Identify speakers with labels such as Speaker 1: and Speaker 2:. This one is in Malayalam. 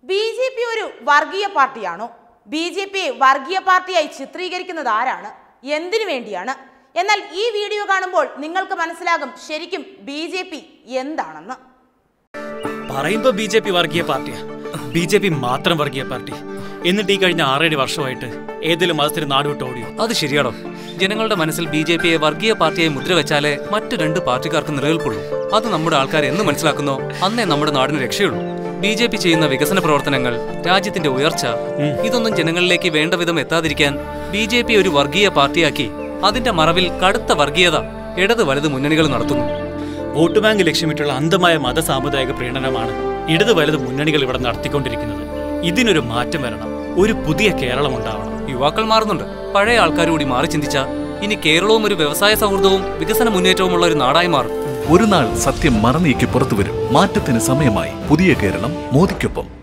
Speaker 1: ബി ജെ പി ഒരു വർഗീയ പാർട്ടിയാണോ ബി ജെ പിയെ വർഗീയ പാർട്ടിയായി ചിത്രീകരിക്കുന്നത് ആരാണ് എന്തിനു വേണ്ടിയാണ് എന്നാൽ ഈ വീഡിയോ കാണുമ്പോൾ നിങ്ങൾക്ക് മനസ്സിലാകും ശരിക്കും ബി ജെ പി എന്താണെന്ന്
Speaker 2: പറയുമ്പോ ബി ജെ പി വർഗീയ പാർട്ടിയാ ബി ജെ പി മാത്രം വർഗീയ പാർട്ടി എന്നിട്ട് ഈ കഴിഞ്ഞ ആറേഴ് വർഷമായിട്ട് ഏതെങ്കിലും മതത്തിന് നാടുവിട്ട് ഓടിയോ
Speaker 3: അത് ശരിയാണോ ജനങ്ങളുടെ മനസ്സിൽ ബി ജെ പിയെ വർഗീയ പാർട്ടിയായി മുദ്ര വെച്ചാലേ മറ്റു രണ്ട് പാർട്ടിക്കാർക്ക് നിലനിൽപ്പുള്ളൂ അത് നമ്മുടെ ആൾക്കാർ എന്ന് മനസ്സിലാക്കുന്നോ അന്നേ നമ്മുടെ നാടിന് രക്ഷയുള്ളൂ ബി ജെ പി ചെയ്യുന്ന വികസന പ്രവർത്തനങ്ങൾ രാജ്യത്തിന്റെ ഉയർച്ച ഇതൊന്നും ജനങ്ങളിലേക്ക് വേണ്ട വിധം എത്താതിരിക്കാൻ ബി ജെ പി ഒരു വർഗീയ പാർട്ടിയാക്കി അതിന്റെ മറവിൽ കടുത്ത വർഗീയത ഇടത് വലത് മുന്നണികൾ നടത്തുന്നു
Speaker 2: വോട്ട് ബാങ്ക് ലക്ഷ്യമിട്ടുള്ള അന്ധമായ മത സാമുദായിക പ്രീണനമാണ് ഇടത് വലത് മുന്നണികൾ ഇവിടെ നടത്തിക്കൊണ്ടിരിക്കുന്നത് ഇതിനൊരു മാറ്റം വരണം ഒരു പുതിയ കേരളം ഉണ്ടാവണം
Speaker 3: യുവാക്കൾ മാറുന്നുണ്ട് പഴയ ആൾക്കാർ കൂടി മാറി ചിന്തിച്ച ഇനി കേരളവും ഒരു വ്യവസായ സൗഹൃദവും വികസന മുന്നേറ്റവുമുള്ള ഒരു നാടായി മാറും
Speaker 4: ഒരു നാൾ സത്യം മറനീക്കി പുറത്തുവരും മാറ്റത്തിന് സമയമായി പുതിയ കേരളം മോദിക്കൊപ്പം